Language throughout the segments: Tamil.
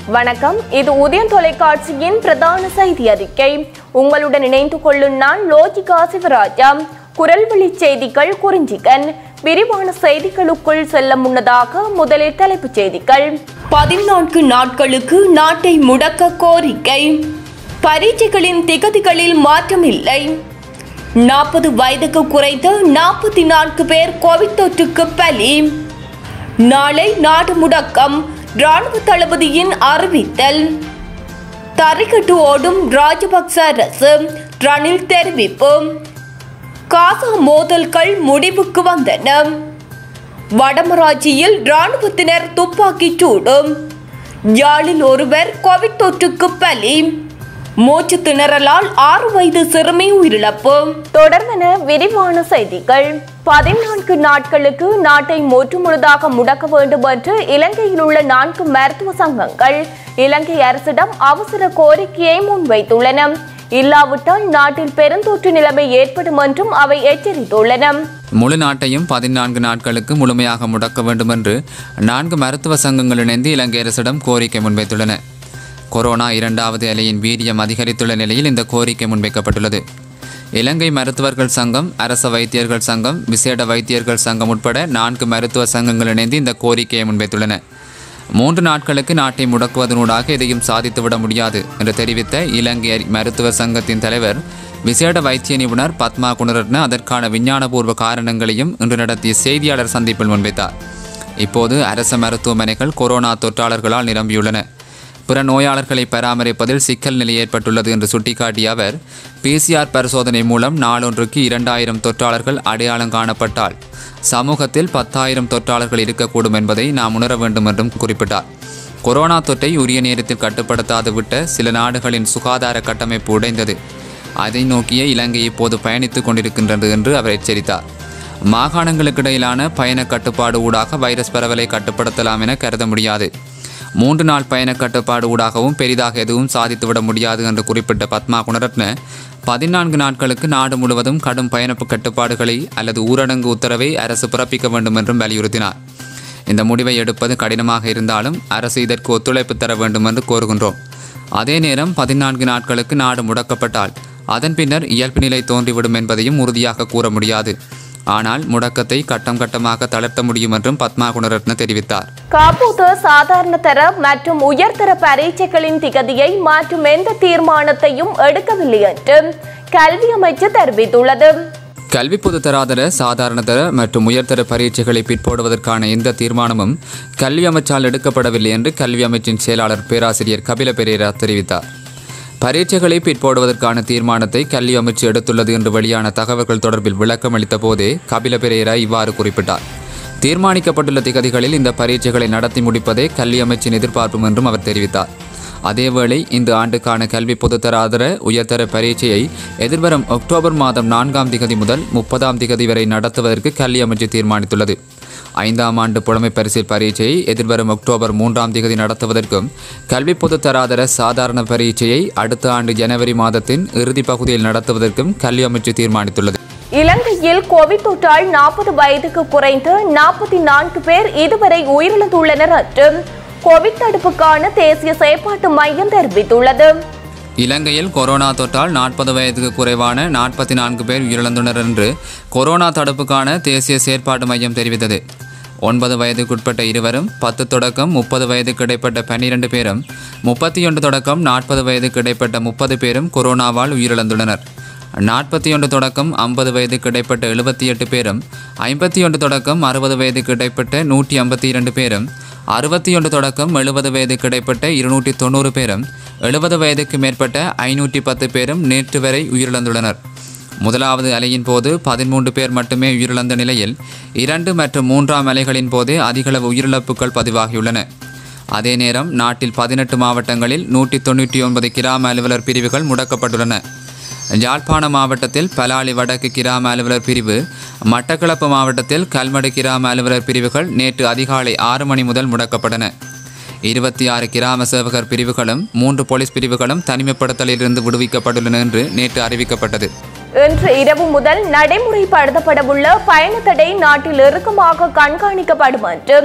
வணக்கம் இது உதயம் தொலைக்காட்சியின் பிரதான செய்தி அறிக்கை உங்களுடன் இணைந்து கொள்ளும் நான் லோஜிகா சிவராஜா குரல்வழி செய்திகள் குறிஞ்சிகன் விரிவான செய்திகளுக்குள் செல்ல முன்னதாக முதலில் தலைப்புச் செய்திகள் பதினான்கு நாட்களுக்கு நாட்டை முடக்க கோரிக்கை பரீட்சைகளின் திகதிகளில் மாற்றமில்லை நாற்பது வயதுக்கு குறைந்த நாற்பத்தி நான்கு பேர் கோவிட் தொற்றுக்கு பலி நாளை நாடு முடக்கம் ராணுவ தளபதியின் அறிவித்தல் தரைக்கட்டு ஓடும் ராஜபக்ச அரசு ரணில் தெரிவிப்பு காசா மோதல்கள் முடிவுக்கு வந்தன வடமராட்சியில் ராணுவத்தினர் துப்பாக்கிச் சூடும் யாழில் ஒருவர் கோவிட் தொற்றுக்கு பலி மூச்சு திணறலால் ஆறு வயது சிறுமி உயிரிழப்பு தொடர்ந்தன விரிவான செய்திகள் பதினான்கு நாட்களுக்கு நாட்டை முற்றுமுழுதாக முடக்க வேண்டும் என்று இலங்கையில் உள்ள நான்கு மருத்துவ சங்கங்கள் இலங்கை அரசிடம் அவசர கோரிக்கையை முன்வைத்துள்ளன இல்லாவிட்டால் நாட்டில் பெருந்தொற்று நிலைமை ஏற்படும் என்றும் அவை எச்சரித்துள்ளன முழு நாட்டையும் பதினான்கு நாட்களுக்கு முழுமையாக முடக்க வேண்டும் என்று நான்கு மருத்துவ சங்கங்கள் இணைந்து இலங்கை அரசிடம் கோரிக்கை முன்வைத்துள்ளன கொரோனா இரண்டாவது அலையின் வீரியம் அதிகரித்துள்ள நிலையில் இந்த கோரிக்கை முன்வைக்கப்பட்டுள்ளது இலங்கை மருத்துவர்கள் சங்கம் அரச வைத்தியர்கள் சங்கம் விசேட வைத்தியர்கள் சங்கம் உட்பட நான்கு மருத்துவ சங்கங்கள் இணைந்து இந்த கோரிக்கையை முன்வைத்துள்ளன மூன்று நாட்களுக்கு நாட்டை முடக்குவதனூடாக எதையும் சாதித்துவிட முடியாது என்று தெரிவித்த இலங்கை மருத்துவ சங்கத்தின் தலைவர் விசேட வைத்திய நிபுணர் பத்மா குணரட்ன அதற்கான விஞ்ஞானபூர்வ காரணங்களையும் இன்று நடத்திய செய்தியாளர் சந்திப்பில் முன்வைத்தார் இப்போது அரச மருத்துவமனைகள் கொரோனா தொற்றாளர்களால் நிரம்பியுள்ளன பிற நோயாளர்களை பராமரிப்பதில் சிக்கல் நிலை ஏற்பட்டுள்ளது என்று சுட்டிக்காட்டிய அவர் பிசிஆர் பரிசோதனை மூலம் நாளொன்றுக்கு இரண்டாயிரம் தொற்றாளர்கள் அடையாளம் காணப்பட்டால் சமூகத்தில் பத்தாயிரம் தொற்றாளர்கள் இருக்கக்கூடும் என்பதை நாம் உணர வேண்டும் என்றும் குறிப்பிட்டார் கொரோனா தொற்றை உரிய நேரத்தில் கட்டுப்படுத்தாது விட்ட சில நாடுகளின் சுகாதார கட்டமைப்பு உடைந்தது அதை நோக்கிய இலங்கை இப்போது பயணித்துக் கொண்டிருக்கின்றது என்று அவர் எச்சரித்தார் மாகாணங்களுக்கு இடையிலான பயண கட்டுப்பாடு ஊடாக வைரஸ் பரவலை கட்டுப்படுத்தலாம் என கருத முடியாது மூன்று நாள் பயண கட்டுப்பாடு ஊடாகவும் பெரிதாக எதுவும் சாதித்துவிட முடியாது என்று குறிப்பிட்ட பத்மா குணரத்ன பதினான்கு நாட்களுக்கு நாடு முழுவதும் கடும் பயணப்பு கட்டுப்பாடுகளை அல்லது ஊரடங்கு உத்தரவை அரசு பிறப்பிக்க வேண்டும் என்றும் வலியுறுத்தினார் இந்த முடிவை எடுப்பது கடினமாக இருந்தாலும் அரசு இதற்கு ஒத்துழைப்பு தர வேண்டும் என்று கோருகின்றோம் அதே நேரம் பதினான்கு நாட்களுக்கு நாடு முடக்கப்பட்டால் அதன் பின்னர் இயல்பு நிலை தோன்றிவிடும் என்பதையும் உறுதியாக கூற முடியாது ஆனால் முடக்கத்தை கட்டம் கட்டமாக தளர்த்த முடியும் என்றும் பத்மா குணரத்ன தெரிவித்தார் காப்பூத்து சாதாரண தர மற்றும் உயர்தர பரீட்சைகளின் திகதியை மாற்றும் எந்த தீர்மானத்தையும் எடுக்கவில்லை என்று கல்வி அமைச்சு தெரிவித்துள்ளது கல்வி பொதுத்தராதர சாதாரணதர மற்றும் உயர்தர பரீட்சைகளை பிற்போடுவதற்கான எந்த தீர்மானமும் கல்வி அமைச்சால் எடுக்கப்படவில்லை என்று கல்வி அமைச்சின் செயலாளர் பேராசிரியர் கபில பெரேரா தெரிவித்தார் பரீட்சைகளை பிற்போடுவதற்கான தீர்மானத்தை கல்வி அமைச்சு எடுத்துள்ளது என்று வெளியான தகவல்கள் தொடர்பில் விளக்கம் அளித்த போதே கபில பெரேரா இவ்வாறு குறிப்பிட்டார் தீர்மானிக்கப்பட்டுள்ள திகதிகளில் இந்த பரீட்சைகளை நடத்தி முடிப்பதே கல்வி அமைச்சின் எதிர்பார்ப்பும் என்றும் அவர் தெரிவித்தார் அதேவேளை இந்த ஆண்டுக்கான கல்வி பொதுத்தராதர உயர்தர பரீட்சையை எதிர்வரும் அக்டோபர் மாதம் நான்காம் திகதி முதல் முப்பதாம் திகதி வரை நடத்துவதற்கு கல்வி அமைச்சு தீர்மானித்துள்ளது ஐந்தாம் ஆண்டு புலமை பரிசில் பரீட்சையை எதிர்வரும் அக்டோபர் மூன்றாம் திகதி நடத்துவதற்கும் கல்வி பொதுத்தராதர சாதாரண பரீட்சையை அடுத்த ஆண்டு ஜனவரி மாதத்தின் இறுதி பகுதியில் நடத்துவதற்கும் கல்வி அமைச்சு தீர்மானித்துள்ளது இலங்கையில் கோவிட் தொற்றால் நாற்பது வயதுக்கு குறைந்த நாற்பத்தி நான்கு பேர் இதுவரை உயிரிழந்துள்ளனர் என்று கோவிட் தடுப்புக்கான தேசிய செயற்பாட்டு மையம் தெரிவித்துள்ளது இலங்கையில் கொரோனா தொற்றால் நாற்பது வயதுக்கு குறைவான நாற்பத்தி நான்கு பேர் உயிரிழந்துள்ளனர் என்று கொரோனா தடுப்புக்கான தேசிய செயற்பாட்டு மையம் தெரிவித்தது ஒன்பது வயதுக்குட்பட்ட இருவரும் பத்து தொடக்கம் முப்பது வயதுக்கு இடைப்பட்ட பன்னிரண்டு பேரும் முப்பத்தி ஒன்று தொடக்கம் நாற்பது வயதுக்கு இடைப்பட்ட முப்பது பேரும் கொரோனாவால் உயிரிழந்துள்ளனர் நாற்பத்தி ஒன்று தொடக்கம் ஐம்பது வயதுக்கு இடைப்பட்ட எழுபத்தி எட்டு பேரும் ஐம்பத்தி ஒன்று தொடக்கம் அறுபது வயதுக்கு இடைப்பட்ட நூற்றி ஐம்பத்தி இரண்டு பேரும் அறுபத்தி ஒன்று தொடக்கம் எழுபது வயதுக்கு இடைப்பட்ட இருநூற்றி தொண்ணூறு பேரும் எழுபது வயதுக்கு மேற்பட்ட ஐநூற்றி பத்து பேரும் நேற்று வரை உயிரிழந்துள்ளனர் முதலாவது அலையின் போது பதிமூன்று பேர் மட்டுமே உயிரிழந்த நிலையில் இரண்டு மற்றும் மூன்றாம் அலைகளின் போதே அதிகளவு உயிரிழப்புகள் பதிவாகியுள்ளன அதே நேரம் நாட்டில் பதினெட்டு மாவட்டங்களில் நூற்றி தொண்ணூற்றி ஒன்பது கிராம அலுவலர் பிரிவுகள் முடக்கப்பட்டுள்ளன யாழ்ப்பாண மாவட்டத்தில் பலாலி வடக்கு கிராம அலுவலர் பிரிவு மட்டக்களப்பு மாவட்டத்தில் கல்மடு கிராம அலுவலர் பிரிவுகள் நேற்று அதிகாலை ஆறு மணி முதல் முடக்கப்பட்டன இருபத்தி ஆறு கிராம சேவகர் பிரிவுகளும் மூன்று போலீஸ் பிரிவுகளும் தனிமைப்படுத்தலிலிருந்து விடுவிக்கப்பட்டுள்ளன என்று நேற்று அறிவிக்கப்பட்டது இன்று இரவு முதல் நடைமுறைப்படுத்தப்படவுள்ள பயண தடை நாட்டில் இறுக்கமாக கண்காணிக்கப்படும் என்று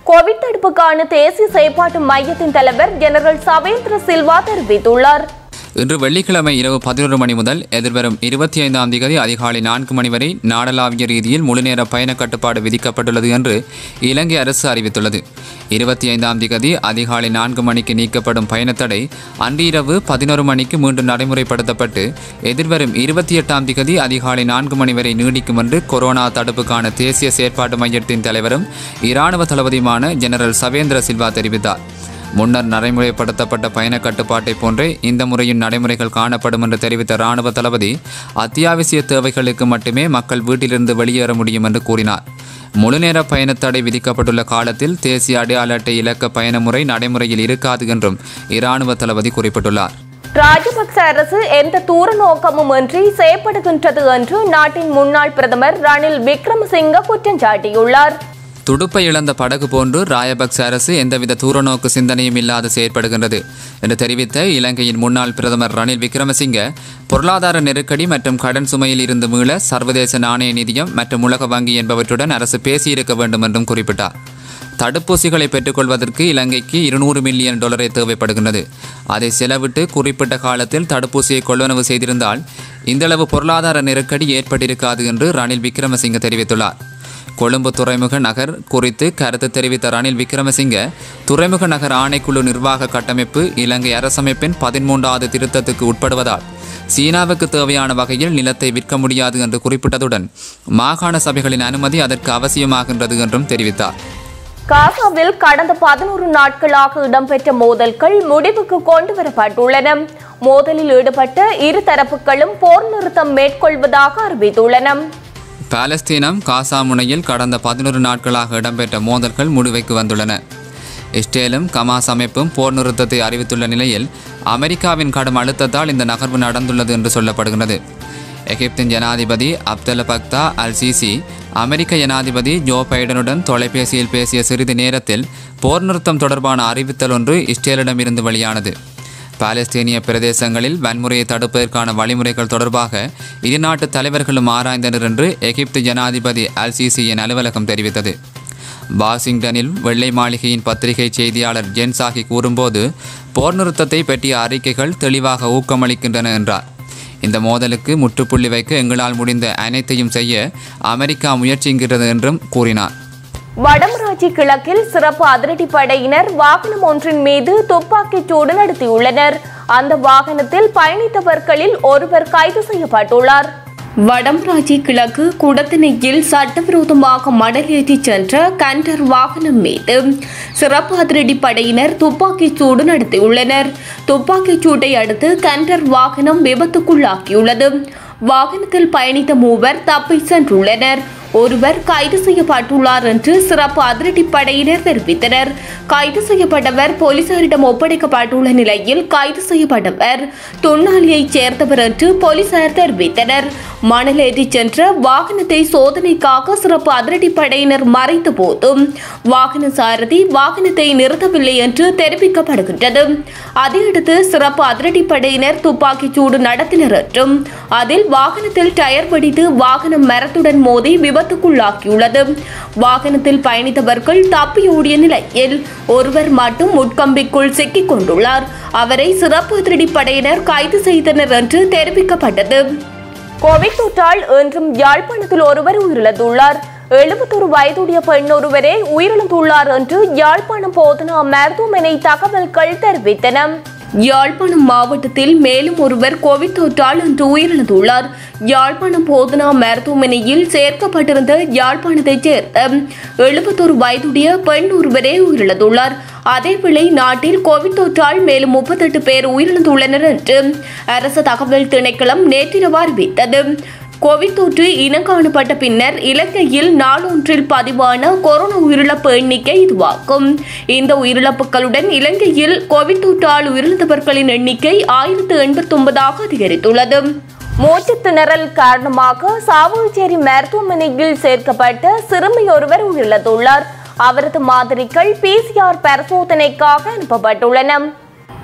கோவிட் தடுப்புக்கான தேசிய செயற்பாட்டு மையத்தின் தலைவர் ஜெனரல் சவேந்திர சில்வா தெரிவித்துள்ளார் இன்று வெள்ளிக்கிழமை இரவு பதினொரு மணி முதல் எதிர்வரும் இருபத்தி ஐந்தாம் தேதி அதிகாலை நான்கு மணி வரை நாடளாவிய ரீதியில் முழுநேர பயண கட்டுப்பாடு விதிக்கப்பட்டுள்ளது என்று இலங்கை அரசு அறிவித்துள்ளது இருபத்தி ஐந்தாம் தேதி அதிகாலை நான்கு மணிக்கு நீக்கப்படும் பயணத்தடை அன்று இரவு பதினோரு மணிக்கு மீண்டும் நடைமுறைப்படுத்தப்பட்டு எதிர்வரும் இருபத்தி எட்டாம் தேதி அதிகாலை நான்கு மணி வரை நீடிக்கும் என்று கொரோனா தடுப்புக்கான தேசிய செயற்பாட்டு மையத்தின் தலைவரும் இராணுவ தளபதியுமான ஜெனரல் சவேந்திர சில்வா தெரிவித்தார் முன்னர் நடைமுறைப்படுத்தப்பட்ட பயண கட்டுப்பாட்டை போன்றே இந்த முறையின் நடைமுறைகள் காணப்படும் என்று தெரிவித்த இராணுவ தளபதி அத்தியாவசிய தேவைகளுக்கு மட்டுமே மக்கள் வீட்டிலிருந்து வெளியேற முடியும் என்று கூறினார் முழுநேர பயணத்தடை விதிக்கப்பட்டுள்ள காலத்தில் தேசிய அடையாள அட்டை இலக்க பயண முறை நடைமுறையில் இருக்காது என்றும் இராணுவ தளபதி குறிப்பிட்டுள்ளார் ராஜபக்ச அரசு எந்த தூர நோக்கமும் இன்றி செயற்படுகின்றது என்று நாட்டின் முன்னாள் பிரதமர் ரணில் விக்ரமசிங்க குற்றம் சாட்டியுள்ளார் துடுப்பை இழந்த படகு போன்று ராயபக்ச அரசு எந்தவித தூரநோக்கு சிந்தனையும் இல்லாது செயற்படுகின்றது என்று தெரிவித்த இலங்கையின் முன்னாள் பிரதமர் ரணில் விக்ரமசிங்க பொருளாதார நெருக்கடி மற்றும் கடன் சுமையில் இருந்து மீள சர்வதேச நாணய நிதியம் மற்றும் உலக வங்கி என்பவற்றுடன் அரசு பேசியிருக்க வேண்டும் என்றும் குறிப்பிட்டார் தடுப்பூசிகளை பெற்றுக்கொள்வதற்கு இலங்கைக்கு இருநூறு மில்லியன் டாலரை தேவைப்படுகின்றது அதை செலவிட்டு குறிப்பிட்ட காலத்தில் தடுப்பூசியை கொள்வனவு செய்திருந்தால் இந்தளவு பொருளாதார நெருக்கடி ஏற்பட்டிருக்காது என்று ரணில் விக்ரமசிங்க தெரிவித்துள்ளார் கொழும்பு துறைமுக நகர் குறித்து கருத்து தெரிவித்த ரணில் விக்ரமசிங்க துறைமுக நகர் ஆணைக்குழு நிர்வாக கட்டமைப்பு இலங்கை அரசமைப்பின் பதிமூன்றாவது திருத்தத்துக்கு உட்படுவதால் சீனாவுக்கு தேவையான வகையில் நிலத்தை விற்க முடியாது என்று குறிப்பிட்டதுடன் மாகாண சபைகளின் அனுமதி அதற்கு அவசியமாகின்றது என்றும் தெரிவித்தார் காசாவில் கடந்த பதினோரு நாட்களாக இடம்பெற்ற மோதல்கள் முடிவுக்கு கொண்டு வரப்பட்டுள்ளன மோதலில் ஈடுபட்ட இரு தரப்புகளும் போர் நிறுத்தம் மேற்கொள்வதாக அறிவித்துள்ளன பாலஸ்தீனம் காசா முனையில் கடந்த பதினொரு நாட்களாக இடம்பெற்ற மோதல்கள் முடிவுக்கு வந்துள்ளன இஸ்ரேலும் கமாஸ் அமைப்பும் போர் நிறுத்தத்தை அறிவித்துள்ள நிலையில் அமெரிக்காவின் கடும் அழுத்தத்தால் இந்த நகர்வு நடந்துள்ளது என்று சொல்லப்படுகிறது எகிப்தின் ஜனாதிபதி அப்தல் பக்தா அல் சிசி அமெரிக்க ஜனாதிபதி ஜோ பைடனுடன் தொலைபேசியில் பேசிய சிறிது நேரத்தில் போர் நிறுத்தம் தொடர்பான அறிவித்தல் ஒன்று இஸ்ரேலிடமிருந்து வெளியானது பாலஸ்தீனிய பிரதேசங்களில் வன்முறையை தடுப்பதற்கான வழிமுறைகள் தொடர்பாக இரு நாட்டு தலைவர்களும் ஆராய்ந்தனர் என்று எகிப்து ஜனாதிபதி அல் சிசியின் அலுவலகம் தெரிவித்தது வாஷிங்டனில் வெள்ளை மாளிகையின் பத்திரிகை செய்தியாளர் ஜென் சாகி கூறும்போது போர் நிறுத்தத்தை பற்றிய அறிக்கைகள் தெளிவாக ஊக்கமளிக்கின்றன என்றார் இந்த மோதலுக்கு முற்றுப்புள்ளி வைக்க எங்களால் முடிந்த அனைத்தையும் செய்ய அமெரிக்கா முயற்சிக்கிறது என்றும் கூறினார் வடமராட்சி கிழக்கில் சிறப்பு அதிரடி படையினர் வாகனம் ஒன்றின் மீது துப்பாக்கிச் சூடு நடத்தியுள்ளனர் அந்த வாகனத்தில் பயணித்தவர்களில் ஒருவர் கைது செய்யப்பட்டுள்ளார் வடமராட்சி கிழக்கு குடத்தினையில் சட்டவிரோதமாக மடல் ஏற்றிச் சென்ற கண்டர் வாகனம் மீது சிறப்பு அதிரடி படையினர் துப்பாக்கிச் சூடு நடத்தியுள்ளனர் துப்பாக்கிச் சூட்டை அடுத்து கண்டர் வாகனம் விபத்துக்குள்ளாக்கியுள்ளது வாகனத்தில் பயணித்த மூவர் தப்பி சென்றுள்ளனர் ஒருவர் கைது செய்யப்பட்டுள்ளார் என்று சிறப்பு அதிரடி படையினர் தெரிவித்தனர் கைது செய்யப்பட்டவர் போலீசாரிடம் ஒப்படைக்கப்பட்டுள்ள நிலையில் கைது செய்யப்பட்டவர் துண்ணாலியைச் சேர்ந்தவர் என்று போலீசார் தெரிவித்தனர் மணல் ஏற்றிச் சென்ற வாகனத்தை சோதனைக்காக சிறப்பு அதிரடி படையினர் மறைத்த போதும் வாகன சாரதி வாகனத்தை நிறுத்தவில்லை என்று தெரிவிக்கப்படுகின்றது அதையடுத்து சிறப்பு அதிரடி படையினர் துப்பாக்கிச் சூடு நடத்தினர் என்றும் அதில் வாகனத்தில் டயர் வெடித்து வாகனம் மரத்துடன் மோதி விபத்துக்குள்ளாக்கியுள்ளது வாகனத்தில் பயணித்தவர்கள் தப்பியோடிய நிலையில் ஒருவர் மட்டும் முட்கம்பிக்குள் சிக்கிக் கொண்டுள்ளார் அவரை சிறப்பு அதிரடி படையினர் கைது செய்தனர் என்று தெரிவிக்கப்பட்டது கோவிட் தொற்றால் இன்றும் யாழ்ப்பாணத்தில் ஒருவர் உயிரிழந்துள்ளார் எழுபத்தொரு வயதுடைய பெண் ஒருவரே உயிரிழந்துள்ளார் என்று யாழ்ப்பாணம் போதனா மருத்துவமனை தகவல்கள் தெரிவித்தன யாழ்ப்பாணம் மாவட்டத்தில் மேலும் ஒருவர் கோவிட் தொற்றால் இன்று உயிரிழந்துள்ளார் யாழ்ப்பாணம் போதனா மருத்துவமனையில் சேர்க்கப்பட்டிருந்த யாழ்ப்பாணத்தைச் சேர்ந்த எழுபத்தொரு வயதுடைய பெண் ஒருவரே உயிரிழந்துள்ளார் அதேவேளை நாட்டில் கோவிட் தொற்றால் மேலும் முப்பத்தெட்டு பேர் உயிரிழந்துள்ளனர் என்று அரசு தகவல் திணைக்களம் நேற்றிரவு அறிவித்தது கோவிட் தொற்று இனம் காணப்பட்ட பின்னர் இலங்கையில் நாளொன்றில் பதிவான கொரோனா உயிரிழப்பு எண்ணிக்கை இதுவாகும் இந்த உயிரிழப்புகளுடன் இலங்கையில் கோவிட் தொற்றால் உயிரிழந்தவர்களின் எண்ணிக்கை ஆயிரத்து எண்பத்தி ஒன்பதாக அதிகரித்துள்ளது மூச்சுத் திணறல் காரணமாக சாவகச்சேரி மருத்துவமனையில் சேர்க்கப்பட்ட சிறுமி ஒருவர் உயிரிழந்துள்ளார் அவரது மாதிரிகள் பிசிஆர் பரிசோதனைக்காக அனுப்பப்பட்டுள்ளன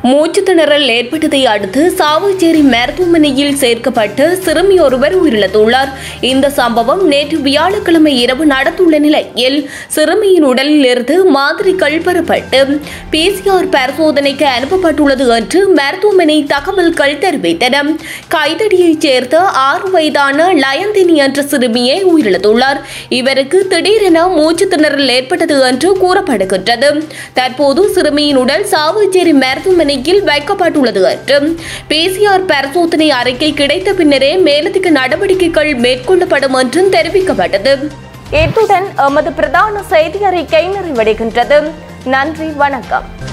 மூச்சு திணறல் ஏற்பட்டதை அடுத்து சாவச்சேரி மருத்துவமனையில் சேர்க்கப்பட்டு சிறுமி ஒருவர் உயிரிழந்துள்ளார் இந்த சம்பவம் நேற்று வியாழக்கிழமை இரவு நடந்துள்ள நிலையில் சிறுமியின் உடலில் இருந்து மாதிரிகள் பெறப்பட்டு பிசிஆர் பரிசோதனைக்கு அனுப்பப்பட்டுள்ளது என்று மருத்துவமனை தகவல்கள் தெரிவித்தன கைதடியைச் சேர்ந்த ஆறு வயதான லயந்தினி என்ற சிறுமியே உயிரிழந்துள்ளார் இவருக்கு திடீரென மூச்சு திணறல் ஏற்பட்டது என்று கூறப்படுகின்றது தற்போது சிறுமியின் உடல் சாவச்சேரி மருத்துவமனையில் வைக்கப்பட்டுள்ளது என்றும் பிசிஆர் பரிசோதனை அறிக்கை கிடைத்த பின்னரே மேலதிக நடவடிக்கைகள் மேற்கொள்ளப்படும் என்றும் தெரிவிக்கப்பட்டது இத்துடன் எமது பிரதான செய்தி அறிக்கை நிறைவடைகின்றது நன்றி வணக்கம்